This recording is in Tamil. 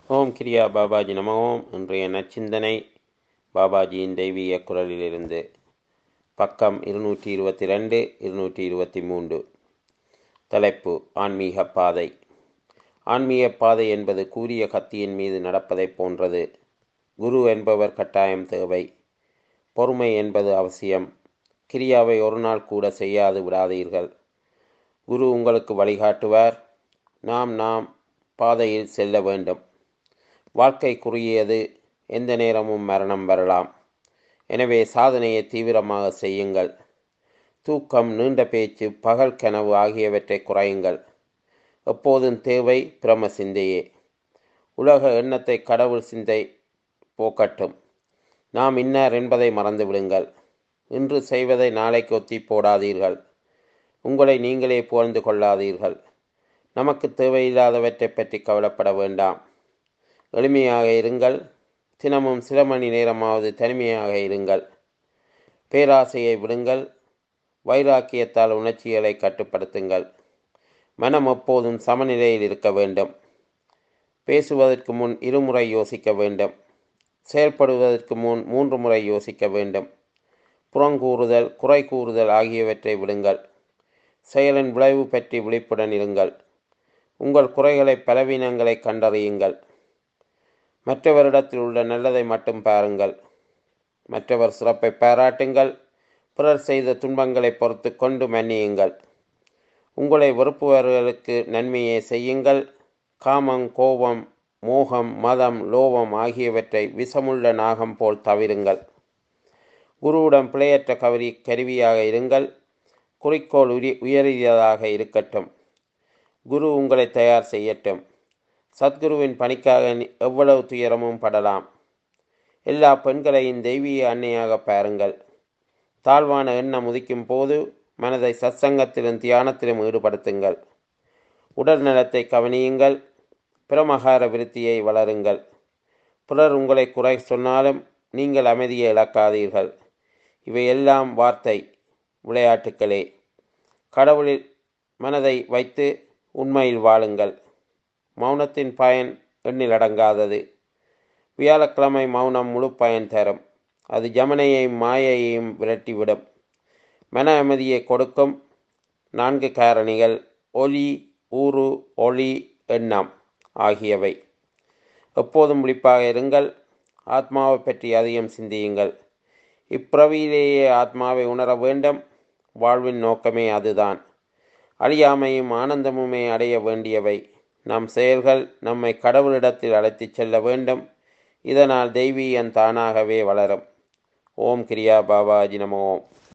ஓம் கிரியா பாபாஜி நம ஓம் இன்றைய நச்சிந்தனை பாபாஜியின் தெய்வீக குரலிலிருந்து பக்கம் இருநூற்றி இருபத்தி ரெண்டு இருநூற்றி இருபத்தி மூன்று தலைப்பு ஆன்மீக பாதை ஆன்மீக பாதை என்பது கூரிய கத்தியின் மீது நடப்பதைப் போன்றது குரு என்பவர் கட்டாயம் தேவை பொறுமை என்பது அவசியம் கிரியாவை ஒரு நாள் கூட செய்யாது விடாதீர்கள் குரு உங்களுக்கு வழிகாட்டுவார் நாம் நாம் பாதையில் செல்ல வேண்டும் வாழ்க்கை குறுகியது எந்த நேரமும் மரணம் வரலாம் எனவே சாதனையை தீவிரமாக செய்யுங்கள் தூக்கம் நீண்ட பேச்சு பகல் கனவு ஆகியவற்றை குறையுங்கள் எப்போதும் தேவை பிரம சிந்தையே உலக எண்ணத்தை கடவுள் சிந்தை போக்கட்டும் நாம் இன்னார் என்பதை மறந்து விடுங்கள் இன்று செய்வதை நாளைக்கு ஒத்தி போடாதீர்கள் உங்களை நீங்களே புகழ்ந்து கொள்ளாதீர்கள் நமக்கு தேவையில்லாதவற்றை பற்றி கவலைப்பட வேண்டாம் எளிமையாக இருங்கள் தினமும் சில மணி நேரமாவது தனிமையாக இருங்கள் பேராசையை விடுங்கள் வைராக்கியத்தால் உணர்ச்சிகளை கட்டுப்படுத்துங்கள் மனம் எப்போதும் சமநிலையில் இருக்க வேண்டும் பேசுவதற்கு முன் இருமுறை யோசிக்க வேண்டும் செயல்படுவதற்கு முன் மூன்று முறை யோசிக்க வேண்டும் புறங்கூறுதல் குறை கூறுதல் ஆகியவற்றை விடுங்கள் செயலின் விளைவு பற்றி விழிப்புடன் இருங்கள் உங்கள் குறைகளை பலவீனங்களை கண்டறியுங்கள் மற்றவரிடத்தில் உள்ள நல்லதை மட்டும் பாருங்கள் மற்றவர் சிறப்பை பாராட்டுங்கள் பிறர் செய்த துன்பங்களை பொறுத்து கொண்டு மன்னியுங்கள் உங்களை வெறுப்புவர்களுக்கு நன்மையை செய்யுங்கள் காமம் கோபம் மோகம் மதம் லோபம் ஆகியவற்றை விஷமுள்ள நாகம் போல் தவிருங்கள் குருவுடன் பிழையற்ற கவரி கருவியாக இருங்கள் குறிக்கோள் உரி உயரியதாக இருக்கட்டும் குரு உங்களை தயார் செய்யட்டும் சத்குருவின் பணிக்காக எவ்வளவு துயரமும் படலாம் எல்லா பெண்களையும் தெய்வீக அன்னையாக பாருங்கள் தாழ்வான எண்ணம் உதிக்கும் போது மனதை சத்சங்கத்திலும் தியானத்திலும் ஈடுபடுத்துங்கள் உடல் நலத்தை கவனியுங்கள் பிரமகார விருத்தியை வளருங்கள் பிறர் உங்களை குறை சொன்னாலும் நீங்கள் அமைதியை இழக்காதீர்கள் இவையெல்லாம் வார்த்தை விளையாட்டுக்களே கடவுளில் மனதை வைத்து உண்மையில் வாழுங்கள் மௌனத்தின் பயன் எண்ணில் அடங்காதது வியாழக்கிழமை மௌனம் முழு பயன் தரும் அது ஜமனையையும் மாயையையும் விரட்டிவிடும் மன அமைதியை கொடுக்கும் நான்கு காரணிகள் ஒலி ஊறு ஒளி எண்ணம் ஆகியவை எப்போதும் விழிப்பாக இருங்கள் ஆத்மாவை பற்றி அதிகம் சிந்தியுங்கள் இப்பிறவியிலேயே ஆத்மாவை உணர வேண்டும் வாழ்வின் நோக்கமே அதுதான் அழியாமையும் ஆனந்தமுமே அடைய வேண்டியவை நம் செயல்கள் நம்மை கடவுளிடத்தில் அழைத்துச் செல்ல வேண்டும் இதனால் தெய்வீகன் தானாகவே வளரும் ஓம் கிரியா பாபாஜி நம ஓம்